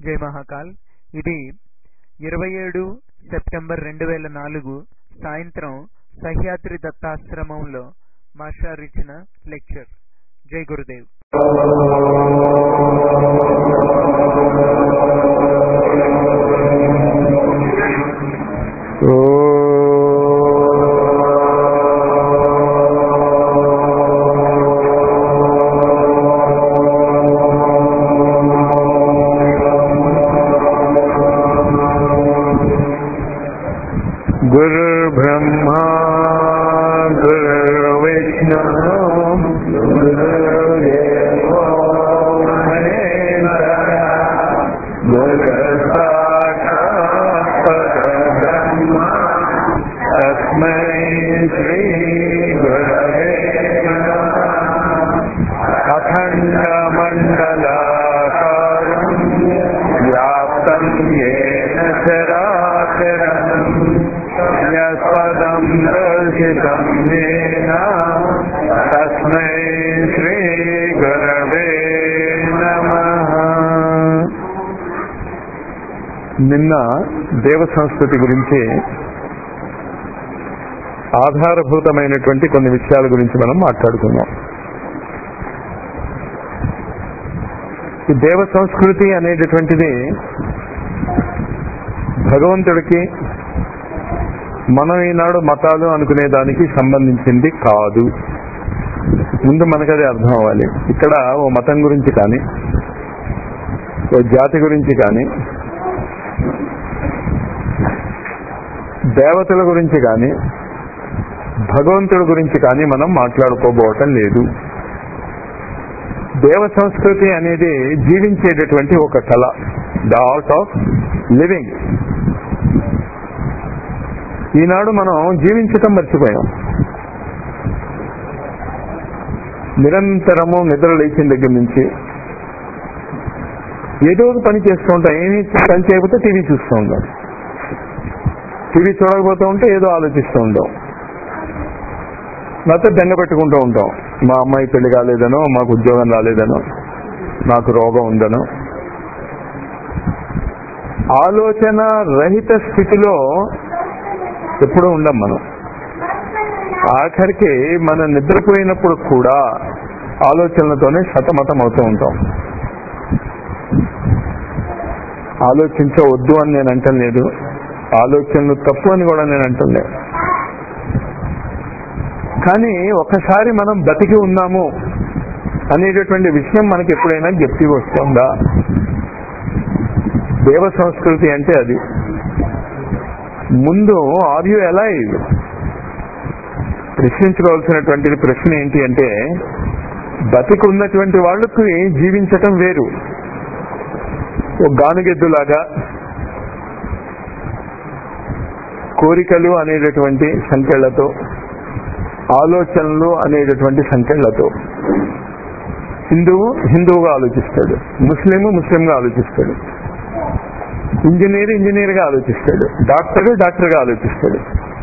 జై మహాకాల్ ఇది ఇరవై ఏడు సెప్టెంబర్ రెండు వేల నాలుగు సాయంత్రం సహ్యాద్రి దత్తాశ్రమంలో మాస్టర్ ఇచ్చిన లెక్చర్ జై గురుదేవ్ गुरुर्ब्रह्मा गुरुर्विष्णु गुरुर्देवो महेश्वरः गुरुसाक्षात् परब्रह्म तस्मै श्रीगुरवे नमः अखण्डमण्डलाकारम् व्याप्तं येन चराचरम् यत्पदं दर्शितं येन तस्मै श्रीगुरवे नमः నిన్న దేవ సంస్కృతి గురించి ఆధారభూతమైనటువంటి కొన్ని విషయాల గురించి మనం మాట్లాడుకున్నాం ఈ దేవ సంస్కృతి అనేటటువంటిది భగవంతుడికి మనం ఈనాడు మతాలు అనుకునే దానికి సంబంధించింది కాదు ముందు మనకు అది అర్థం అవ్వాలి ఇక్కడ ఓ మతం గురించి కానీ ఓ జాతి గురించి కానీ దేవతల గురించి కానీ భగవంతుడి గురించి కానీ మనం మాట్లాడుకోబోవటం లేదు దేవ సంస్కృతి అనేది జీవించేటటువంటి ఒక కళ ద ఆర్ట్ ఆఫ్ లివింగ్ ఈనాడు మనం జీవించటం మర్చిపోయాం నిరంతరము నిద్ర లేచిన దగ్గర నుంచి ఏదో ఒక పని చేస్తూ ఉంటాం ఏమి పని చేయకపోతే టీవీ చూస్తూ ఉంటాం టీవీ చూడకపోతూ ఉంటే ఏదో ఆలోచిస్తూ ఉంటాం లేకపోతే బెంగ పెట్టుకుంటూ ఉంటాం మా అమ్మాయి పెళ్లి కాలేదనో మాకు ఉద్యోగం రాలేదనో నాకు రోగం ఉందనో ఆలోచన రహిత స్థితిలో ఎప్పుడూ ఉండం మనం ఆఖరికి మనం నిద్రపోయినప్పుడు కూడా ఆలోచనలతోనే సతమతం అవుతూ ఉంటాం ఆలోచించవద్దు అని నేను అంటం లేదు ఆలోచనలు తప్పు అని కూడా నేను అంటలేదు కానీ ఒకసారి మనం బతికి ఉన్నాము అనేటటువంటి విషయం మనకి ఎప్పుడైనా జ్ఞప్తి వస్తుందా దేవ సంస్కృతి అంటే అది ముందు ఆర్ యు అలైవ్ ప్రశ్నించుకోవాల్సినటువంటి ప్రశ్న ఏంటి అంటే బతికి ఉన్నటువంటి వాళ్ళకి జీవించటం వేరు ఒక గానుగెద్దులాగా కోరికలు అనేటటువంటి సంఖ్యలతో ఆలోచనలు అనేటటువంటి సంఖ్యలతో హిందువు హిందువుగా ఆలోచిస్తాడు ముస్లిం ముస్లింగా ఆలోచిస్తాడు ఇంజనీర్ ఇంజనీర్ గా ఆలోచిస్తాడు డాక్టర్ డాక్టర్ గా ఆలోచిస్తాడు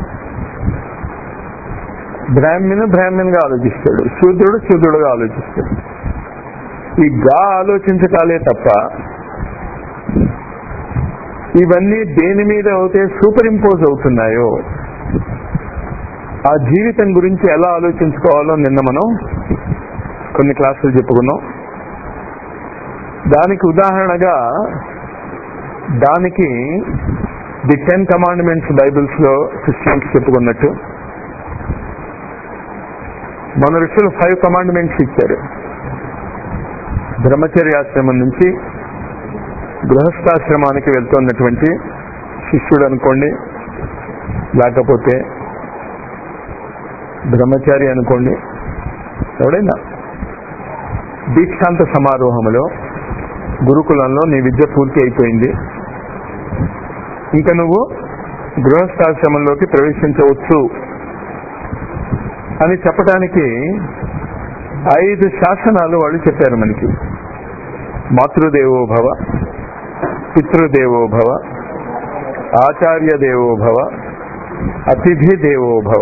బ్రాహ్మణ్ బ్రాహ్మణ్ గా ఆలోచిస్తాడు శూద్రుడు శూద్రుడుగా ఆలోచిస్తాడు ఈ గా ఆలోచించటాలే తప్ప ఇవన్నీ దేని మీద అయితే సూపర్ ఇంపోజ్ అవుతున్నాయో ఆ జీవితం గురించి ఎలా ఆలోచించుకోవాలో నిన్న మనం కొన్ని క్లాసులు చెప్పుకున్నాం దానికి ఉదాహరణగా దానికి ది టెన్ కమాండ్మెంట్స్ బైబిల్స్ లో క్రిస్టియన్స్ చెప్పుకున్నట్టు మన ఋషులు ఫైవ్ కమాండ్మెంట్స్ ఇచ్చారు బ్రహ్మచర్యాశ్రమం నుంచి గృహస్థాశ్రమానికి వెళ్తున్నటువంటి శిష్యుడు అనుకోండి లేకపోతే బ్రహ్మచారి అనుకోండి ఎవడైనా దీక్షాంత సమారోహంలో గురుకులంలో నీ విద్య పూర్తి అయిపోయింది ఇంకా నువ్వు గృహస్థాశ్రమంలోకి ప్రవేశించవచ్చు అని చెప్పడానికి ఐదు శాసనాలు వాళ్ళు చెప్పారు మనకి మాతృదేవో భవ పితృదేవో భవ ఆచార్య దేవో భవ అతిథి దేవో భవ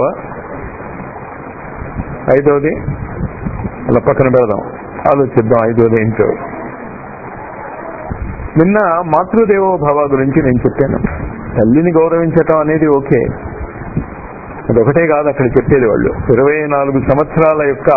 ఐదోది అలా పక్కన పెడదాం ఆలోచిద్దాం ఐదోది ఏంటో నిన్న మాతృదేవో భవ గురించి నేను చెప్పాను తల్లిని గౌరవించటం అనేది ఓకే అదొకటే కాదు అక్కడ చెప్పేది వాళ్ళు ఇరవై నాలుగు సంవత్సరాల యొక్క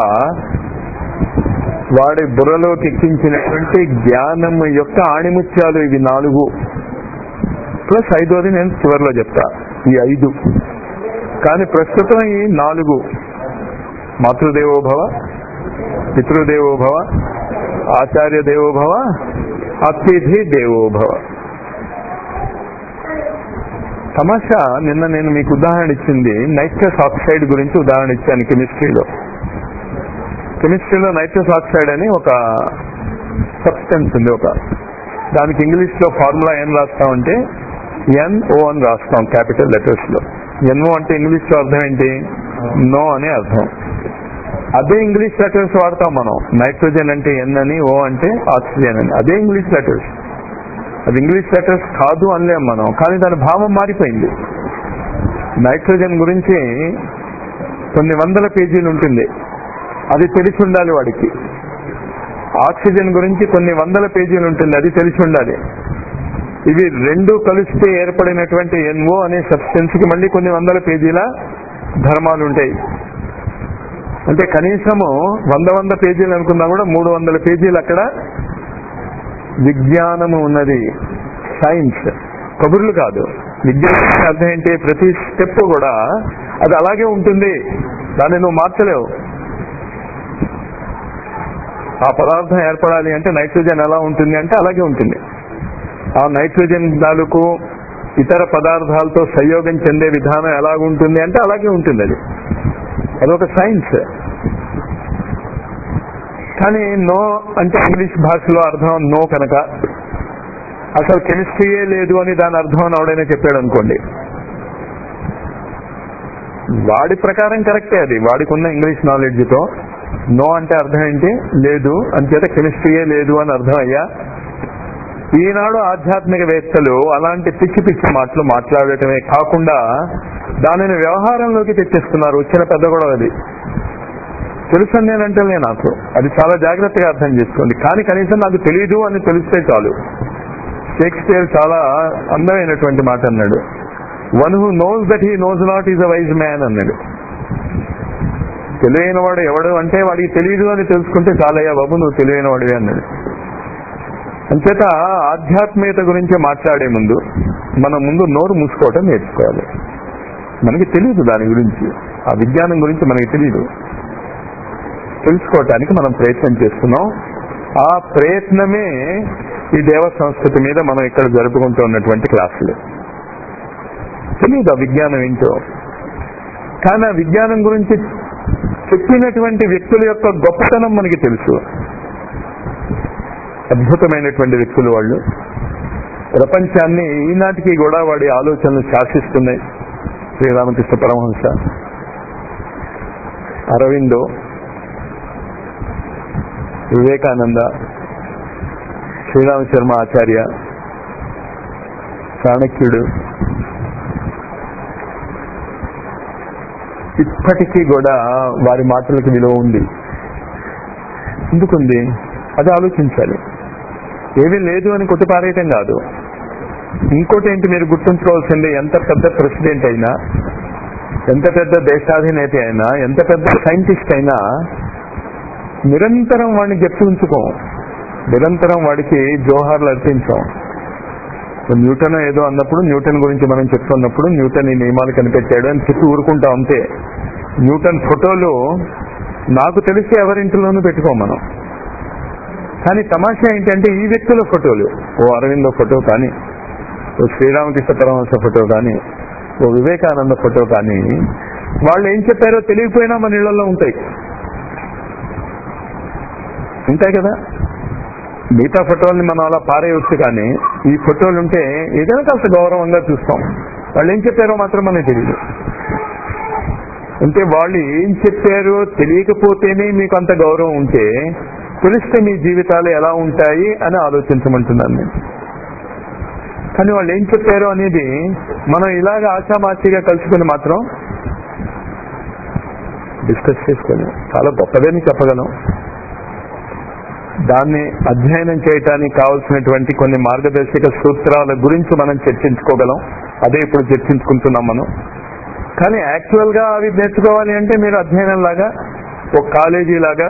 వాడి బుర్రలోకి ఎక్కించినటువంటి జ్ఞానం యొక్క ఆణిముత్యాలు ఇవి నాలుగు ప్లస్ ఐదోది నేను చివరిలో చెప్తా ఈ ఐదు కానీ ప్రస్తుతం ఈ నాలుగు మాతృదేవోభవ పితృదేవోభవ ఆచార్య దేవోభవ అతిథి దేవోభవ తమాషా నిన్న నేను మీకు ఉదాహరణ ఇచ్చింది నైట్రస్ ఆక్సైడ్ గురించి ఉదాహరణ ఇచ్చాను కెమిస్ట్రీలో కెమిస్ట్రీలో నైట్రస్ ఆక్సైడ్ అని ఒక సబ్స్టెన్స్ ఉంది ఒక దానికి ఇంగ్లీష్ లో ఫార్ములా ఏం రాస్తామంటే ఎన్ఓ అని రాస్తాం క్యాపిటల్ లెటర్స్ లో ఎన్ఓ అంటే ఇంగ్లీష్ లో అర్థం ఏంటి నో అనే అర్థం అదే ఇంగ్లీష్ లెటర్స్ వాడతాం మనం నైట్రోజన్ అంటే ఎన్ అని ఓ అంటే ఆక్సిజన్ అని అదే ఇంగ్లీష్ లెటర్స్ అది ఇంగ్లీష్ లెటర్స్ కాదు అనలేం మనం కానీ దాని భావం మారిపోయింది నైట్రోజన్ గురించి కొన్ని వందల పేజీలు ఉంటుంది అది తెలిసి ఉండాలి వాడికి ఆక్సిజన్ గురించి కొన్ని వందల పేజీలు ఉంటుంది అది తెలిసి ఉండాలి ఇవి రెండు కలిస్తే ఏర్పడినటువంటి ఎన్ఓ అనే సబ్స్టెన్స్ కి మళ్ళీ కొన్ని వందల పేజీల ధర్మాలు ఉంటాయి అంటే కనీసము వంద వంద పేజీలు అనుకున్నా కూడా మూడు వందల పేజీలు అక్కడ విజ్ఞానము ఉన్నది సైన్స్ కబుర్లు కాదు విజ్ఞానం అంటే అర్థం ఏంటి ప్రతి స్టెప్ కూడా అది అలాగే ఉంటుంది దాన్ని నువ్వు మార్చలేవు ఆ పదార్థం ఏర్పడాలి అంటే నైట్రోజన్ ఎలా ఉంటుంది అంటే అలాగే ఉంటుంది ఆ నైట్రోజన్ తాలూకు ఇతర పదార్థాలతో సంయోగం చెందే విధానం ఎలాగుంటుంది అంటే అలాగే ఉంటుంది అది అదొక సైన్స్ కానీ నో అంటే ఇంగ్లీష్ భాషలో అర్థం నో కనుక అసలు కెమిస్ట్రీయే లేదు అని దాని అర్థం అని ఎవడైనా చెప్పాడు అనుకోండి వాడి ప్రకారం కరెక్టే అది వాడికి ఉన్న ఇంగ్లీష్ నాలెడ్జ్ తో నో అంటే అర్థం ఏంటి లేదు అంచేత కెమిస్ట్రీయే లేదు అని అర్థం అయ్యా ఈనాడు ఆధ్యాత్మిక వేత్తలు అలాంటి పిచ్చి పిచ్చి మాటలు మాట్లాడటమే కాకుండా దానిని వ్యవహారంలోకి తెచ్చేస్తున్నారు వచ్చిన పెద్ద గొడవ అది తెలుసు నేనంటేనే నాకు అది చాలా జాగ్రత్తగా అర్థం చేసుకోండి కానీ కనీసం నాకు తెలియదు అని తెలిస్తే చాలు షేక్స్పియర్ చాలా అందమైనటువంటి మాట అన్నాడు one who knows that he knows not is a wise man అన్నాడు తెలివైన వాడు ఎవడు అంటే వాడికి తెలియదు అని తెలుసుకుంటే చాలయ్యా బాబు నువ్వు తెలివైన వాడివి అన్నాడు అంచేత ఆధ్యాత్మికత గురించి మాట్లాడే ముందు మన ముందు నోరు మూసుకోవటం నేర్చుకోవాలి మనకి తెలియదు దాని గురించి ఆ విజ్ఞానం గురించి మనకి తెలియదు తెలుసుకోవటానికి మనం ప్రయత్నం చేస్తున్నాం ఆ ప్రయత్నమే ఈ దేవ సంస్కృతి మీద మనం ఇక్కడ జరుపుకుంటూ ఉన్నటువంటి క్లాసులు తెలియదు ఆ విజ్ఞానం ఏంటో కానీ ఆ విజ్ఞానం గురించి చెప్పినటువంటి వ్యక్తుల యొక్క గొప్పతనం మనకి తెలుసు అద్భుతమైనటువంటి వ్యక్తులు వాళ్ళు ప్రపంచాన్ని ఈనాటికి కూడా వాడి ఆలోచనలు శాసిస్తున్నాయి శ్రీరామకృష్ణ పరమహంస అరవిందో వివేకానంద శ్రీరామ శర్మ ఆచార్య చాణక్యుడు ఇప్పటికీ కూడా వారి మాటలకు విలువ ఉంది ఎందుకుంది అది ఆలోచించాలి ఏమీ లేదు అని కొట్టిపారేయటం కాదు ఇంకోటి ఏంటి మీరు గుర్తుంచుకోవాల్సింది ఎంత పెద్ద ప్రెసిడెంట్ అయినా ఎంత పెద్ద దేశాధినేత అయినా ఎంత పెద్ద సైంటిస్ట్ అయినా నిరంతరం వాడిని చెప్తూ ఉంచుకోం నిరంతరం వాడికి జోహార్లు అర్పించాం న్యూటన్ ఏదో అన్నప్పుడు న్యూటన్ గురించి మనం చెప్తున్నప్పుడు న్యూటన్ ఈ నియమాలు కనిపెట్టాడు అని చెప్పి ఊరుకుంటాం అంతే న్యూటన్ ఫోటోలు నాకు తెలిసి ఎవరింటిలోనూ పెట్టుకోం మనం కానీ తమాషా ఏంటంటే ఈ వ్యక్తుల ఫోటోలు ఓ అరవిందో ఫోటో కానీ ఓ శ్రీరామకృష్ణ పరమహంస ఫోటో కానీ ఓ వివేకానంద ఫోటో కానీ వాళ్ళు ఏం చెప్పారో తెలియకపోయినా మన ఇళ్లలో ఉంటాయి ఉంటాయి కదా మిగతా ఫోటోల్ని మనం అలా పారేయవచ్చు కానీ ఈ ఫోటోలు ఉంటే ఏదైనా కాస్త గౌరవంగా చూస్తాం వాళ్ళు ఏం చెప్పారో మాత్రం మనకు తెలియదు అంటే వాళ్ళు ఏం చెప్పారో తెలియకపోతేనే మీకు అంత గౌరవం ఉంటే తెలిస్తే మీ జీవితాలు ఎలా ఉంటాయి అని ఆలోచించమంటున్నాను నేను కానీ వాళ్ళు ఏం చెప్పారు అనేది మనం ఇలాగ ఆశామాచిగా కలుసుకుని మాత్రం డిస్కస్ చేసుకొని చాలా గొప్పదని చెప్పగలం దాన్ని అధ్యయనం చేయటానికి కావలసినటువంటి కొన్ని మార్గదర్శక సూత్రాల గురించి మనం చర్చించుకోగలం అదే ఇప్పుడు చర్చించుకుంటున్నాం మనం కానీ యాక్చువల్ గా అవి నేర్చుకోవాలి అంటే మీరు అధ్యయనం లాగా ఒక కాలేజీ లాగా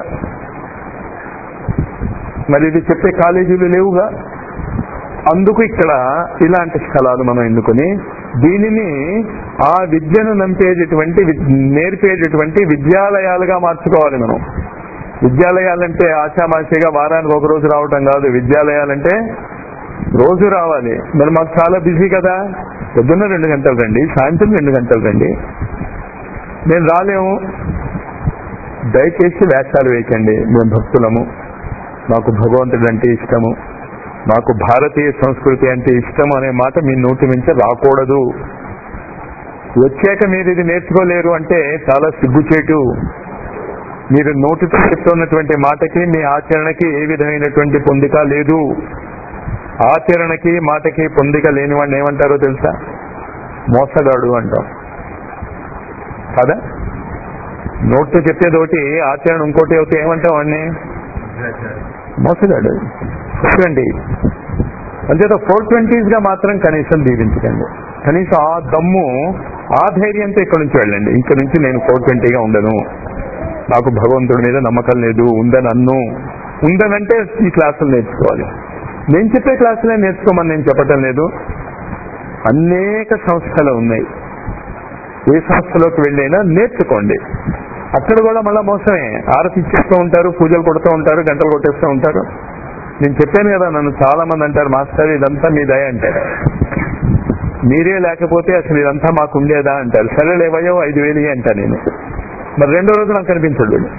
మరి ఇది చెప్పే కాలేజీలు లేవుగా అందుకు ఇక్కడ ఇలాంటి స్థలాలు మనం ఎన్నుకొని దీనిని ఆ విద్యను నంపేటటువంటి వి- నేర్పేటటువంటి విద్యాలయాలుగా మార్చుకోవాలి మనం విద్యాలయాలంటే ఆశామాషిగా వారానికి ఒక రోజు రావటం కాదు విద్యాలయాలంటే రోజు రావాలి మరి మాకు చాలా బిజీ కదా పొద్దున్న రెండు గంటలు రండి సాయంత్రం రెండు గంటలు రండి నేను రాలేము దయచేసి వేషాలు వేయకండి మేము భక్తులము మాకు భగవంతుడు అంటే ఇష్టము మాకు భారతీయ సంస్కృతి అంటే ఇష్టం అనే మాట మీ నోటి నుంచి రాకూడదు వచ్చాక మీరు ఇది నేర్చుకోలేరు అంటే చాలా సిగ్గుచేటు మీరు నోటితో చెప్తున్నటువంటి మాటకి మీ ఆచరణకి ఏ విధమైనటువంటి పొందిక లేదు ఆచరణకి మాటకి పొందిక లేని వాడిని ఏమంటారో తెలుసా మోసగాడు అంటాం కదా నోట్తో చెప్పేది ఒకటి ఆచరణ ఇంకోటి అవుతే ఏమంటాం వాడిని మోసగాడు చూడండి అంతేత ఫోర్ ట్వంటీస్ గా మాత్రం కనీసం దీవించకండి కనీసం ఆ దమ్ము ఆ ధైర్యంతో ఇక్కడ నుంచి వెళ్ళండి ఇక్కడ నుంచి నేను ఫోర్ ట్వంటీగా ఉండను నాకు భగవంతుడి మీద నమ్మకం లేదు ఉందని అన్ను ఉందనంటే ఈ క్లాసులు నేర్చుకోవాలి నేను చెప్పే క్లాసులే నేర్చుకోమని నేను చెప్పటం లేదు అనేక సంస్థలు ఉన్నాయి ఏ సంస్థలోకి వెళ్ళైనా నేర్చుకోండి అక్కడ కూడా మళ్ళా మోసమే ఆరతి ఇచ్చేస్తూ ఉంటారు పూజలు కొడుతూ ఉంటారు గంటలు కొట్టేస్తూ ఉంటారు నేను చెప్పాను కదా నన్ను చాలా మంది అంటారు మాస్టర్ ఇదంతా మీ దయ అంటారు మీరే లేకపోతే అసలు ఇదంతా మాకు ఉండేదా అంటారు సరే లేవయో ఐదు వేలు ఇయ్యి అంటా నేను మరి రెండో రోజు నాకు కనిపించడు వీళ్ళు.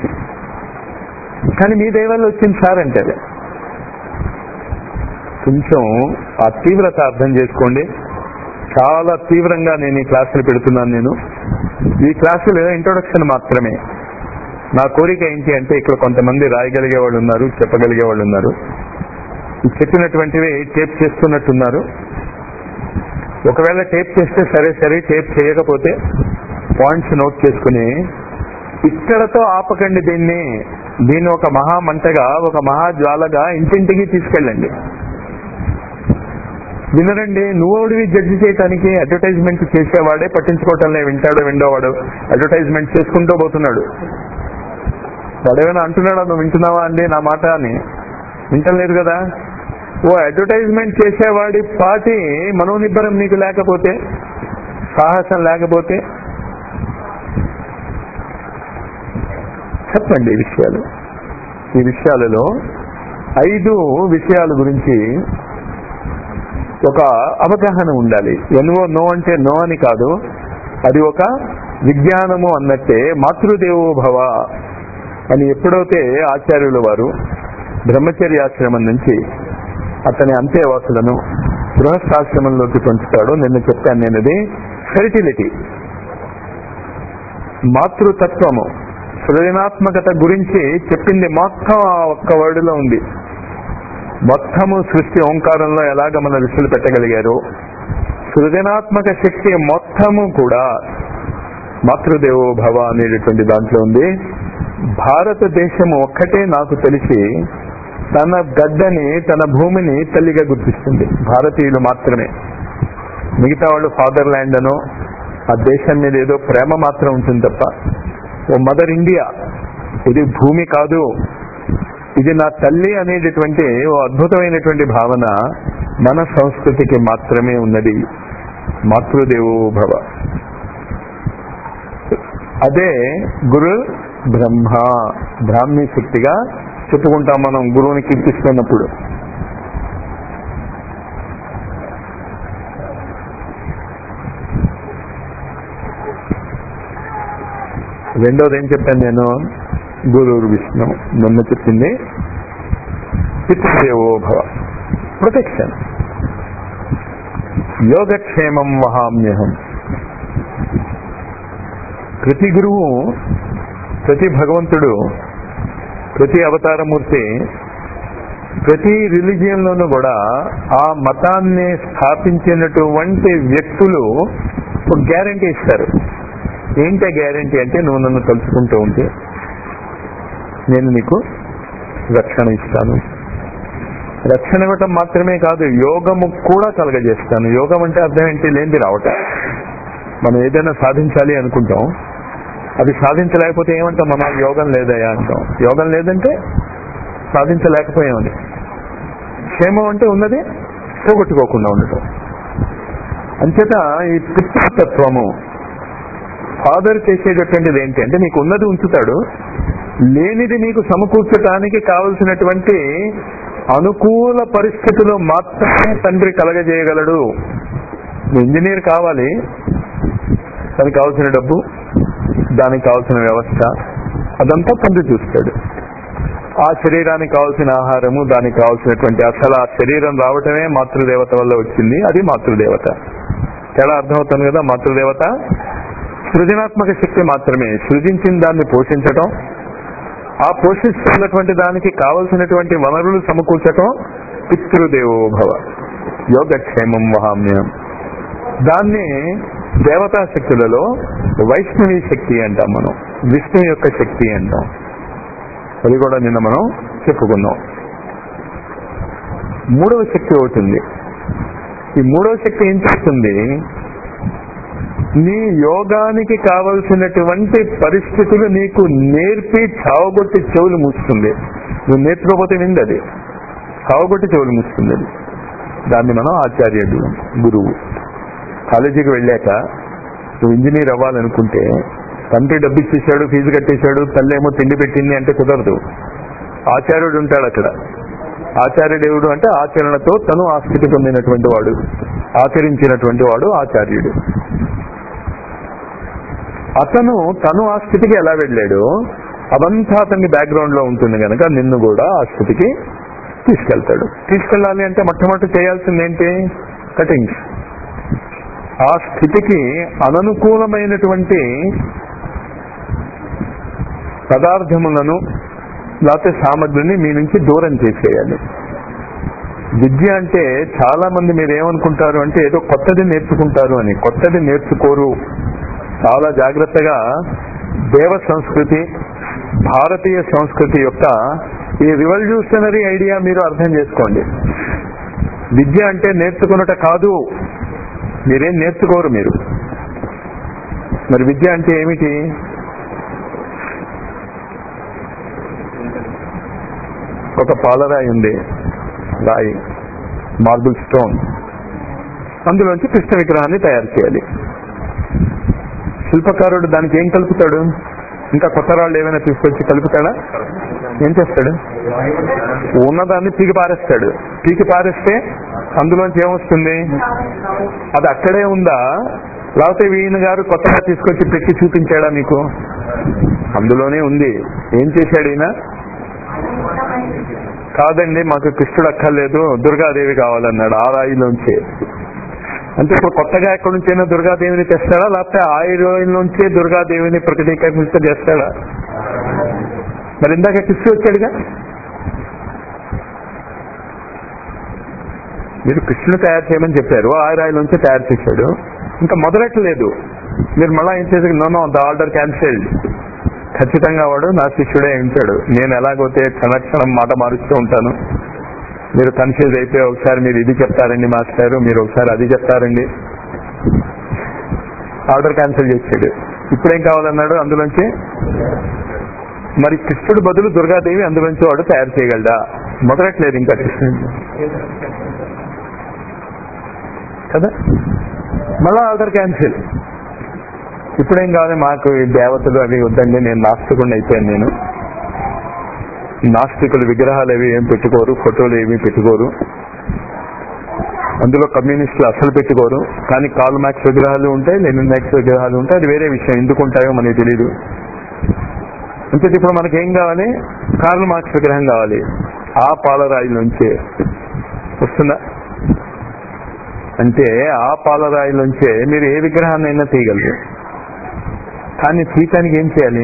కానీ మీ దైవాల్లో వచ్చింది సార్ అంటారు కొంచెం ఆ తీవ్రత అర్థం చేసుకోండి చాలా తీవ్రంగా నేను ఈ క్లాసులు పెడుతున్నాను నేను ఈ క్లాసులు ఇంట్రొడక్షన్ మాత్రమే నా కోరిక ఏంటి అంటే ఇక్కడ కొంతమంది రాయగలిగే వాళ్ళు ఉన్నారు చెప్పగలిగే వాళ్ళు ఉన్నారు ఈ చెప్పినటువంటివి టేప్ చేస్తున్నట్టున్నారు ఒకవేళ టేప్ చేస్తే సరే సరే టేప్ చేయకపోతే పాయింట్స్ నోట్ చేసుకుని ఇక్కడతో ఆపకండి దీన్ని దీన్ని ఒక మహా మంటగా ఒక మహా జ్వాలగా ఇంటింటికి తీసుకెళ్ళండి వినరండి నువ్వుడివి జడ్జి చేయటానికి అడ్వర్టైజ్మెంట్ చేసేవాడే పట్టించుకోవటంలే వింటాడో విండోవాడు అడ్వర్టైజ్మెంట్ చేసుకుంటూ పోతున్నాడు వాడేమైనా అంటున్నాడా నువ్వు వింటున్నావా అండి నా మాట అని వింటలేదు కదా ఓ అడ్వర్టైజ్మెంట్ చేసేవాడి పాటి మనోనిబ్బరం నీకు లేకపోతే సాహసం లేకపోతే చెప్పండి ఈ విషయాలు ఈ విషయాలలో ఐదు విషయాల గురించి ఒక అవగాహన ఉండాలి ఎన్వో నో అంటే నో అని కాదు అది ఒక విజ్ఞానము అన్నట్టే మాతృదేవో భవ అని ఎప్పుడైతే ఆచార్యుల వారు బ్రహ్మచర్యాశ్రమం నుంచి అతని అంత్యవాసులను గృహస్థాశ్రమంలోకి పంచుతాడు నిన్న చెప్పాను నేను అది ఫెర్టిలిటీ మాతృతత్వము సృజనాత్మకత గురించి చెప్పింది మొత్తం ఆ ఒక్క వర్డులో ఉంది మొత్తము సృష్టి ఓంకారంలో ఎలాగ మన ఋషులు పెట్టగలిగారు సృజనాత్మక శక్తి మొత్తము కూడా మాతృదేవో భవ అనేటటువంటి దాంట్లో ఉంది భారతదేశం ఒక్కటే నాకు తెలిసి తన గడ్డని తన భూమిని తల్లిగా గుర్తిస్తుంది భారతీయులు మాత్రమే మిగతా వాళ్ళు ఫాదర్ ల్యాండ్ అనో ఆ దేశం మీద ఏదో ప్రేమ మాత్రం ఉంటుంది తప్ప ఓ మదర్ ఇండియా ఇది భూమి కాదు ఇది నా తల్లి అనేటటువంటి ఓ అద్భుతమైనటువంటి భావన మన సంస్కృతికి మాత్రమే ఉన్నది మాతృదేవో భవ అదే గురు బ్రహ్మ బ్రాహ్మీ శక్తిగా చెప్పుకుంటాం మనం గురువుని కీర్తిస్తున్నప్పుడు రెండోది ఏం చెప్పాను నేను గురువు విష్ణు నిన్న చెప్పింది పితృదేవో భవ ప్రొటెక్షన్ యోగక్షేమం వహామ్యహం ప్రతి గురువు ప్రతి భగవంతుడు ప్రతి అవతారమూర్తి ప్రతి రిలీజియన్ లోనూ కూడా ఆ మతాన్ని స్థాపించినటువంటి వ్యక్తులు ఒక గ్యారంటీ ఇస్తారు ఏంటి గ్యారంటీ అంటే నువ్వు నన్ను తలుచుకుంటూ ఉంటే నేను నీకు రక్షణ ఇస్తాను రక్షణ ఇవ్వటం మాత్రమే కాదు యోగము కూడా కలగజేస్తాను యోగం అంటే అర్థం ఏంటి లేనిది రావటం మనం ఏదైనా సాధించాలి అనుకుంటాం అది సాధించలేకపోతే ఏమంటాం మనం యోగం లేదయా అంటాం యోగం లేదంటే సాధించలేకపోయామని క్షేమం అంటే ఉన్నది పోగొట్టుకోకుండా ఉండటం అంచేత ఈ పితృతత్వము ఫాదర్ చేసేటటువంటిది ఏంటి అంటే నీకు ఉన్నది ఉంచుతాడు లేనిది నీకు సమకూర్చడానికి కావలసినటువంటి అనుకూల పరిస్థితులు మాత్రమే తండ్రి కలగజేయగలడు నువ్వు ఇంజనీర్ కావాలి దానికి కావాల్సిన డబ్బు దానికి కావాల్సిన వ్యవస్థ అదంతా తండ్రి చూస్తాడు ఆ శరీరానికి కావాల్సిన ఆహారము దానికి కావాల్సినటువంటి అసలు ఆ శరీరం రావటమే మాతృదేవత వల్ల వచ్చింది అది మాతృదేవత తేడా అర్థమవుతుంది కదా మాతృదేవత సృజనాత్మక శక్తి మాత్రమే సృజించిన దాన్ని పోషించటం ఆ పోషిస్తున్నటువంటి దానికి కావలసినటువంటి వనరులు సమకూర్చటం పితృదేవోభవ యోగక్షేమం వహామ్యం దాన్ని దేవతా శక్తులలో వైష్ణవి శక్తి అంటాం మనం విష్ణు యొక్క శక్తి అంటాం అది కూడా నిన్న మనం చెప్పుకున్నాం మూడవ శక్తి అవుతుంది ఈ మూడవ శక్తి ఏం చేస్తుంది నీ యోగానికి కావలసినటువంటి పరిస్థితులు నీకు నేర్పి చావగొట్టి చెవులు మూస్తుంది నువ్వు నేర్చుకోకపోతే వింది అది చావగొట్టి చెవులు మూస్తుంది అది దాన్ని మనం ఆచార్యుడు గురువు కాలేజీకి వెళ్ళాక నువ్వు ఇంజనీర్ అవ్వాలనుకుంటే తండ్రి డబ్బు ఇచ్చేసాడు ఫీజు కట్టేశాడు తల్లి ఏమో తిండి పెట్టింది అంటే కుదరదు ఆచార్యుడు ఉంటాడు అక్కడ ఆచార్యుడేవుడు అంటే ఆచరణతో తను ఆ స్థితి పొందినటువంటి వాడు ఆచరించినటువంటి వాడు ఆచార్యుడు అతను తను ఆ స్థితికి ఎలా వెళ్ళాడో అవంతా అతని బ్యాక్గ్రౌండ్ లో ఉంటుంది కనుక నిన్ను కూడా ఆ స్థితికి తీసుకెళ్తాడు తీసుకెళ్ళాలి అంటే మొట్టమొదటి చేయాల్సింది ఏంటి కటింగ్స్ ఆ స్థితికి అననుకూలమైనటువంటి పదార్థములను లేకపోతే సామగ్రిని మీ నుంచి దూరం చేసేయాలి విద్య అంటే చాలా మంది మీరు ఏమనుకుంటారు అంటే ఏదో కొత్తది నేర్చుకుంటారు అని కొత్తది నేర్చుకోరు చాలా జాగ్రత్తగా దేవ సంస్కృతి భారతీయ సంస్కృతి యొక్క ఈ రివల్యూషనరీ ఐడియా మీరు అర్థం చేసుకోండి విద్య అంటే నేర్చుకున్నట కాదు మీరేం నేర్చుకోరు మీరు మరి విద్య అంటే ఏమిటి ఒక పాలరాయి ఉంది రాయి మార్బుల్ స్టోన్ అందులోంచి కృష్ణ విగ్రహాన్ని తయారు చేయాలి శిల్పకారుడు దానికి ఏం కలుపుతాడు ఇంకా కొత్త రాళ్ళు ఏమైనా తీసుకొచ్చి కలుపుతాడా ఏం చేస్తాడు ఉన్నదాన్ని పీకి పారేస్తాడు పీకి పారేస్తే అందులోంచి ఏమొస్తుంది అది అక్కడే ఉందా లేకపోతే వీణ గారు కొత్తగా తీసుకొచ్చి పెట్టి చూపించాడా మీకు అందులోనే ఉంది ఏం చేశాడు ఈయన కాదండి మాకు కృష్ణుడు అక్కర్లేదు దుర్గాదేవి కావాలన్నాడు ఆ రాయిలోంచి అంటే ఇప్పుడు కొత్తగా ఎక్కడి నుంచైనా దుర్గాదేవిని తెస్తాడా లేకపోతే ఆ హీరోయిన్ నుంచే దుర్గాదేవిని ప్రకటీకరించ చేస్తాడా మరి ఇందాక కృష్ణుడు వచ్చాడుగా మీరు కృష్ణుడు తయారు చేయమని చెప్పారు ఆ రాయి నుంచే తయారు చేశాడు ఇంకా మొదలెట్టలేదు మీరు మళ్ళా ఏం చేసి no no the order cancelled ఖచ్చితంగా వాడు నా శిష్యుడే ఉంటాడు నేను ఎలాగైతే క్షణక్షణం మాట మారుస్తూ ఉంటాను మీరు కన్ఫ్యూజ్ అయిపోయి ఒకసారి మీరు ఇది చెప్తారండి మాస్టర్ మీరు ఒకసారి అది చెప్తారండి ఆర్డర్ క్యాన్సిల్ చేసాడు ఇప్పుడేం కావాలన్నాడు అందులోంచి మరి కృష్ణుడు బదులు దుర్గాదేవి అందులోంచి వాడు తయారు చేయగలడా మొదలట్లేదు ఇంకా కృష్ణుడు కదా మళ్ళా ఆర్డర్ క్యాన్సిల్ ఇప్పుడేం కావాలి మాకు ఈ దేవతలు అవి వద్దండి నేను నాస్తికుండా అయిపోయాను నేను నాస్తికులు విగ్రహాలు అవి ఏం పెట్టుకోరు ఫోటోలు ఏమీ పెట్టుకోరు అందులో కమ్యూనిస్టులు అసలు పెట్టుకోరు కానీ కాల్ మ్యాక్స్ విగ్రహాలు ఉంటాయి లెనిన్ మ్యాక్స్ విగ్రహాలు ఉంటాయి అది వేరే విషయం ఎందుకు ఉంటాయో మనకి తెలియదు అంటే ఇప్పుడు మనకి ఏం కావాలి కార్ల్ మార్క్స్ విగ్రహం కావాలి ఆ పాలరాయి నుంచే వస్తుందా అంటే ఆ పాలరాయి నుంచే మీరు ఏ విగ్రహాన్ని అయినా తీయగలరు కానీ తీయటానికి ఏం చేయాలి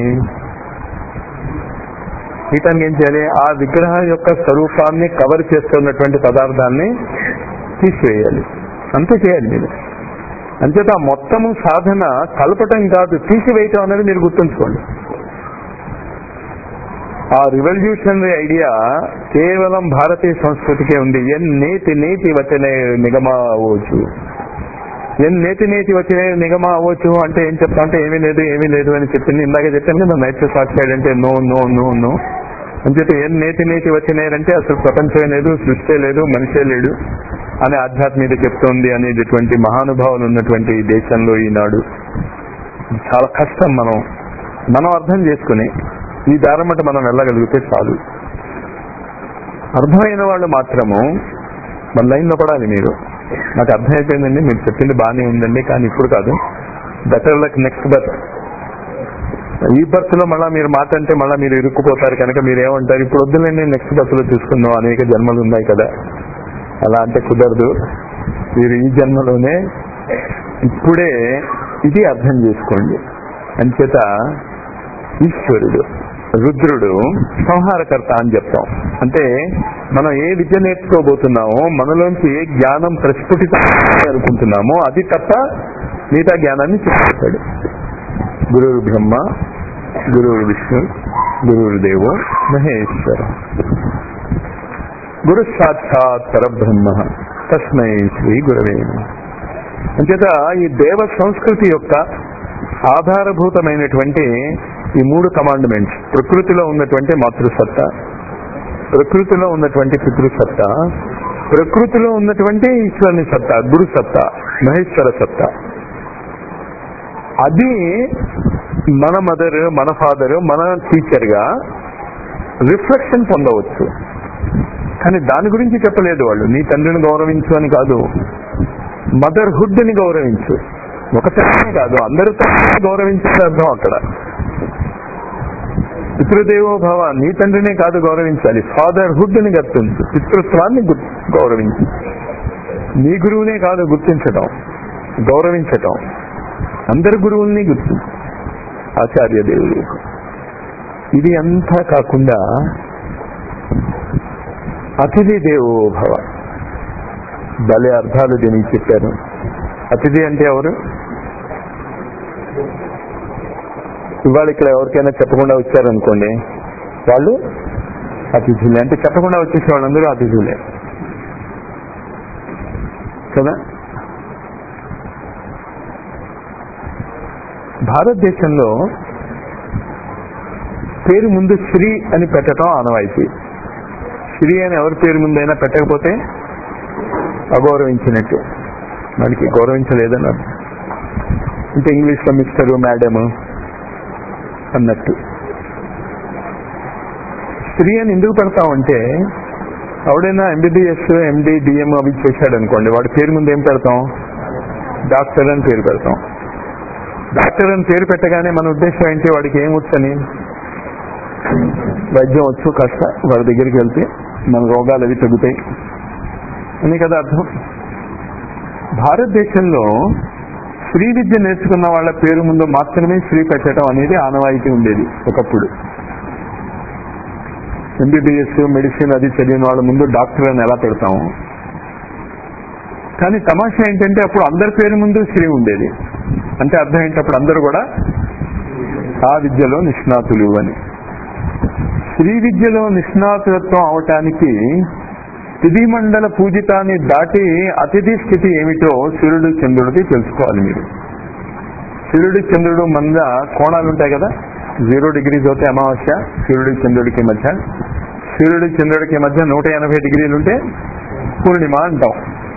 తీయటానికి ఏం చేయాలి ఆ విగ్రహం యొక్క స్వరూపాన్ని కవర్ చేస్తున్నటువంటి పదార్థాన్ని తీసివేయాలి అంతే చేయాలి మీరు అంచేత ఆ మొత్తము సాధన కలపటం కాదు తీసివేయటం అనేది మీరు గుర్తుంచుకోండి ఆ రివల్యూషనరీ ఐడియా కేవలం భారతీయ సంస్కృతికే ఉంది ఎన్ నేతి నేతి వచ్చిన నిగమ అవ్వచ్చు ఎన్ నేతి నేతి వచ్చిన నిగమ అవ్వచ్చు అంటే ఏం చెప్తా అంటే ఏమీ లేదు ఏమీ లేదు అని చెప్పింది ఇందాక చెప్పాను కదా నైట్రస్ ఆక్సైడ్ అంటే నో నో నో నో అని చెప్పి ఏం నేతి నేతి వచ్చినాయంటే అసలు ప్రపంచమే లేదు సృష్టి లేదు మనిషే లేడు అనే ఆధ్యాత్మికత చెప్తోంది అనేటటువంటి మహానుభావులు ఉన్నటువంటి ఈ దేశంలో ఈనాడు చాలా కష్టం మనం మనం అర్థం చేసుకుని ఈ దారమట మనం వెళ్ళగలిగితే చాలు అర్థమైన వాళ్ళు మాత్రము మన లైన్లో పడాలి మీరు నాకు అర్థమైపోయిందండి మీరు చెప్పింది బాగానే ఉందండి కానీ ఇప్పుడు కాదు బెటర్ లక్ నెక్స్ట్ బర్త్ ఈ బర్త్ లో మళ్ళీ మీరు మాట అంటే మళ్ళీ మీరు ఇరుక్కుపోతారు కనుక మీరు ఏమంటారు ఇప్పుడు వద్దులేండి నెక్స్ట్ బర్త్ లో చూసుకుందాం అనేక జన్మలు ఉన్నాయి కదా అలా అంటే కుదరదు మీరు ఈ జన్మలోనే ఇప్పుడే ఇది అర్థం చేసుకోండి అంచేత ఈశ్వరుడు రుద్రుడు సంహారకర్త అని చెప్తాం అంటే మనం ఏ విద్య నేర్చుకోబోతున్నామో మనలోంచి ఏ జ్ఞానం ప్రస్ఫుటిత అనుకుంటున్నామో అది తప్ప మిగతా జ్ఞానాన్ని చెప్పేస్తాడు గురువు బ్రహ్మ గురువు విష్ణు గురువు దేవో మహేశ్వర గురు సాక్షాత్ పరబ్రహ్మ తస్మై శ్రీ గురవే అంచేత ఈ దేవ సంస్కృతి యొక్క ఆధారభూతమైనటువంటి ఈ మూడు కమాండ్మెంట్స్ ప్రకృతిలో ఉన్నటువంటి మాతృసత్తా ప్రకృతిలో ఉన్నటువంటి పితృసత్తా ప్రకృతిలో ఉన్నటువంటి ఈశ్వరుని సత్తా గురు సత్తా మహేశ్వర సత్తా అది మన మదర్ మన ఫాదర్ మన టీచర్ గా రిఫ్లెక్షన్ పొందవచ్చు కానీ దాని గురించి చెప్పలేదు వాళ్ళు నీ తండ్రిని గౌరవించు అని కాదు మదర్హుడ్ ని గౌరవించు ఒక తండ్రిని కాదు అందరూ తండ్రిని గౌరవించే అర్థం అక్కడ పితృదేవో భవ నీ తండ్రినే కాదు గౌరవించాలి ఫాదర్హుడ్ ని గుర్తించు పితృత్వాన్ని గుర్- గౌరవించు నీ గురువునే కాదు గుర్తించటం గౌరవించటం అందరి గురువుల్ని గుర్తించు ఆచార్య దేవుడు ఇది అంతా కాకుండా అతిథి దేవో భవ భలే అర్థాలు దీనికి చెప్పారు అతిథి అంటే ఎవరు ఇవాళ ఇక్కడ ఎవరికైనా చెప్పకుండా వచ్చారనుకోండి వాళ్ళు అతిథులే అంటే చెప్పకుండా వచ్చేసే వాళ్ళందరూ అతిథులే కదా భారతదేశంలో పేరు ముందు శ్రీ అని పెట్టడం ఆనవాయితీ శ్రీ అని ఎవరి పేరు ముందైనా పెట్టకపోతే అగౌరవించినట్టు మనకి గౌరవించలేదని అర్థం. అంటే ఇంగ్లీష్ లో మిస్టరు మేడము అన్నట్టు స్త్రీ అని ఎందుకు పెడతామంటే ఎవడైనా ఎంబీబీఎస్ ఎండి డిఎం అవి చేశాడు అనుకోండి వాడి పేరు ముందు ఏం పెడతాం డాక్టర్ అని పేరు పెడతాం డాక్టర్ అని పేరు పెట్టగానే మన ఉద్దేశం ఏంటి వాడికి ఏం వచ్చని వైద్యం వచ్చు కాస్త వాడి దగ్గరికి వెళ్తే మన రోగాలు అవి తగ్గుతాయి అని కదా అర్థం భారతదేశంలో శ్రీ విద్య నేర్చుకున్న వాళ్ళ పేరు ముందు మాత్రమే శ్రీ పెట్టడం అనేది ఆనవాయితీ ఉండేది ఒకప్పుడు ఎంబీబీఎస్ మెడిసిన్ అది చదివిన వాళ్ళ ముందు డాక్టర్ అని ఎలా పెడతాము కానీ తమాషా ఏంటంటే అప్పుడు అందరి పేరు ముందు శ్రీ ఉండేది అంటే అర్థం ఏంటి అప్పుడు అందరూ కూడా ఆ విద్యలో నిష్ణాతులు అని శ్రీ విద్యలో నిష్ణాతులత్వం అవటానికి తిథి మండల పూజితాన్ని దాటి అతిథి స్థితి ఏమిటో సూర్యుడు చంద్రుడికి తెలుసుకోవాలి మీరు సూర్యుడు చంద్రుడు మంద కోణాలు ఉంటాయి కదా జీరో డిగ్రీస్ అవుతే అమావాస్య సూర్యుడి చంద్రుడికి మధ్య సూర్యుడి చంద్రుడికి మధ్య నూట ఎనభై డిగ్రీలు ఉంటే పూర్ణిమ అంటాం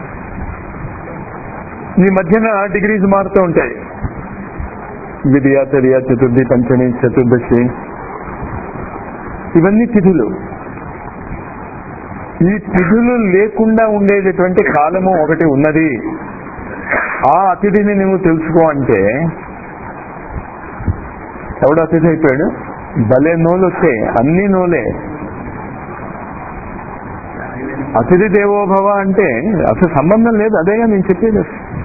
ఈ మధ్యన డిగ్రీస్ మారుతూ ఉంటాయి విద్య తదియ చతుర్థి పంచమి చతుర్దశి ఇవన్నీ తిథులు ఈ తిథులు లేకుండా ఉండేటటువంటి కాలము ఒకటి ఉన్నది ఆ అతిథిని నువ్వు తెలుసుకో అంటే ఎవడు అతిథి అయిపోయాడు భలే నోలు వచ్చాయి అన్ని నోలే అతిథి దేవోభవ అంటే అసలు సంబంధం లేదు అదేగా నేను చెప్పేది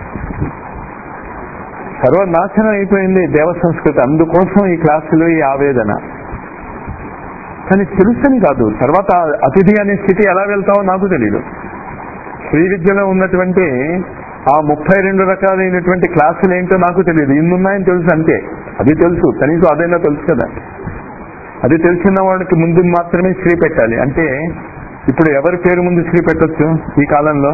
సర్వనాశనం అయిపోయింది దేవ సంస్కృతి అందుకోసం ఈ క్లాసులో ఈ ఆవేదన కానీ తెలుసని కాదు తర్వాత అతిథి అనే స్థితి ఎలా వెళ్తావో నాకు తెలియదు శ్రీ విద్యలో ఉన్నటువంటి ఆ ముప్పై రెండు రకాలైనటువంటి క్లాసులు ఏంటో నాకు తెలియదు ఇన్ని ఉన్నాయని తెలుసు అంతే అది తెలుసు కనీసం అదైనా తెలుసు కదా అది తెలిసిన వాడికి ముందు మాత్రమే శ్రీ పెట్టాలి అంటే ఇప్పుడు ఎవరి పేరు ముందు శ్రీ పెట్టొచ్చు ఈ కాలంలో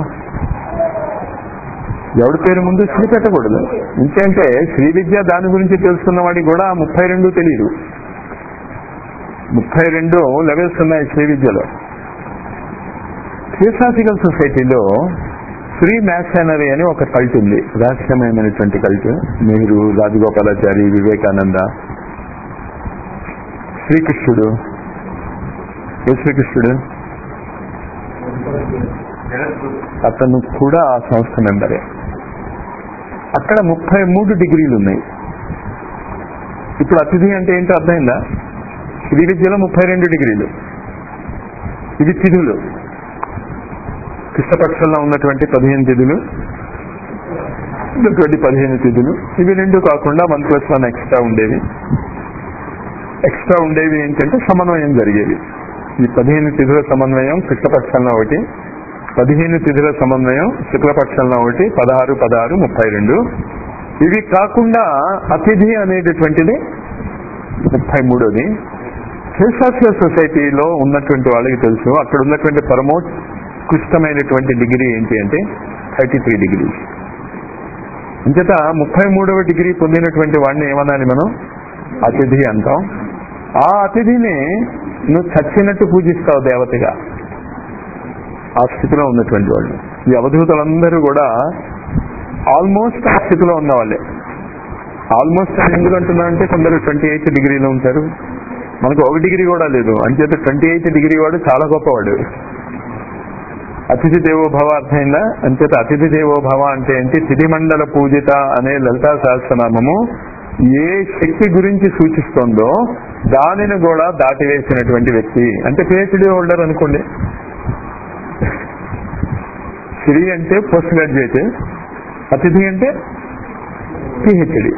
ఎవరి పేరు ముందు శ్రీ పెట్టకూడదు ఇంకేంటే శ్రీ విద్య దాని గురించి తెలుసుకున్న వాడికి కూడా ముప్పై రెండు తెలియదు ముప్పై రెండు లెవెల్స్ ఉన్నాయి శ్రీ విద్యలో థియోసాఫికల్ సొసైటీలో ఫ్రీ మ్యాథ్సనరీ అని ఒక కల్ట్ ఉంది రహస్యమైనటువంటి కల్ట్ నెహ్రూ రాజగోపాలాచారి వివేకానంద శ్రీకృష్ణుడు ఏ శ్రీకృష్ణుడు అతను కూడా ఆ సంస్థ మెంబరే అక్కడ ముప్పై మూడు డిగ్రీలు ఉన్నాయి ఇప్పుడు అతిథి అంటే ఏంటో అర్థమైందా శ్రీ విద్యలో ముప్పై రెండు డిగ్రీలు ఇది తిథులు కృష్ణపక్షంలో ఉన్నటువంటి పదిహేను తిథులు ఉన్నటువంటి పదిహేను తిథులు ఇవి రెండు కాకుండా వన్ ప్లస్ వన్ ఎక్స్ట్రా ఉండేవి ఎక్స్ట్రా ఉండేవి ఏంటంటే సమన్వయం జరిగేది ఈ పదిహేను తిథుల సమన్వయం కృష్ణపక్షంలో ఒకటి పదిహేను తిథుల సమన్వయం శుక్లపక్షంలో ఒకటి పదహారు పదహారు ముప్పై రెండు ఇవి కాకుండా అతిథి అనేటటువంటిది ముప్పై మూడోది ఫిలసాఫికల్ సొసైటీలో ఉన్నటువంటి వాళ్ళకి తెలుసు అక్కడ ఉన్నటువంటి పరమోత్కృష్టమైనటువంటి డిగ్రీ ఏంటి అంటే థర్టీ త్రీ డిగ్రీ అంచేత ముప్పై మూడవ డిగ్రీ పొందినటువంటి వాడిని ఏమనాలి మనం అతిథి అంటాం ఆ అతిథిని నువ్వు చచ్చినట్టు పూజిస్తావు దేవతగా ఆ స్థితిలో ఉన్నటువంటి వాళ్ళు ఈ అవధూతలందరూ కూడా ఆల్మోస్ట్ ఆ స్థితిలో ఉన్న వాళ్ళే ఆల్మోస్ట్ అని ఎందుకు అంటున్నా అంటే కొందరు ట్వంటీ ఎయిత్ డిగ్రీలో ఉంటారు మనకు ఒక డిగ్రీ కూడా లేదు అంచేత ట్వంటీ ఎయిత్ డిగ్రీ వాడు చాలా గొప్పవాడు అతిథి దేవో భవ అర్థమైందా అంచేత అతిథి దేవో భవ అంటే ఏంటి తిథి మండల పూజిత అనే లలితా సహస్రనామము ఏ శక్తి గురించి సూచిస్తోందో దానిని కూడా దాటివేసినటువంటి వ్యక్తి అంటే పిహెచ్డి హోల్డర్ అనుకోండి శ్రీ అంటే పోస్ట్ గ్రాడ్యుయేట్ అతిథి అంటే పిహెచ్డి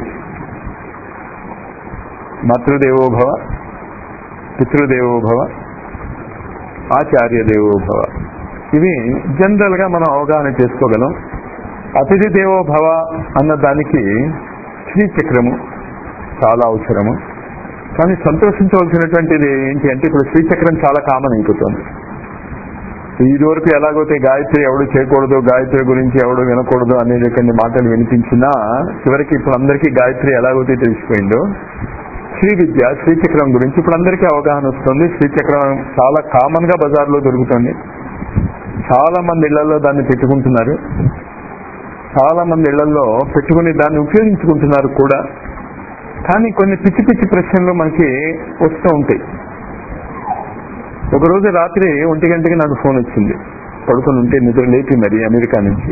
మాతృదేవోభవ పితృదేవోభవ ఆచార్య దేవోభవ ఇవి జనరల్ గా మనం అవగాహన చేసుకోగలం అతిథి దేవోభవ అన్న దానికి శ్రీచక్రము చాలా అవసరము కానీ సంతోషించవలసినటువంటిది ఏంటి అంటే ఇప్పుడు శ్రీచక్రం చాలా కామన్ అయిపోతుంది ఈ వరకు ఎలాగైతే గాయత్రి ఎవడు చేయకూడదు గాయత్రి గురించి ఎవడు వినకూడదు అనేటువంటి మాటలు వినిపించినా చివరికి ఇప్పుడు అందరికీ గాయత్రి ఎలాగైతే తెలిసిపోయిందో శ్రీ విద్య శ్రీచక్రం గురించి ఇప్పుడు అందరికీ అవగాహన వస్తుంది శ్రీచక్రం చాలా కామన్ గా బజార్లో దొరుకుతుంది చాలా మంది ఇళ్లలో దాన్ని పెట్టుకుంటున్నారు చాలా మంది ఇళ్లలో పెట్టుకుని దాన్ని ఉపయోగించుకుంటున్నారు కూడా కానీ కొన్ని పిచ్చి పిచ్చి ప్రశ్నలు మనకి వస్తూ ఉంటాయి ఒక రోజు రాత్రి ఒంటి గంటకి నాకు ఫోన్ వచ్చింది పడుకొని ఉంటే నిద్ర లేపి మరి అమెరికా నుంచి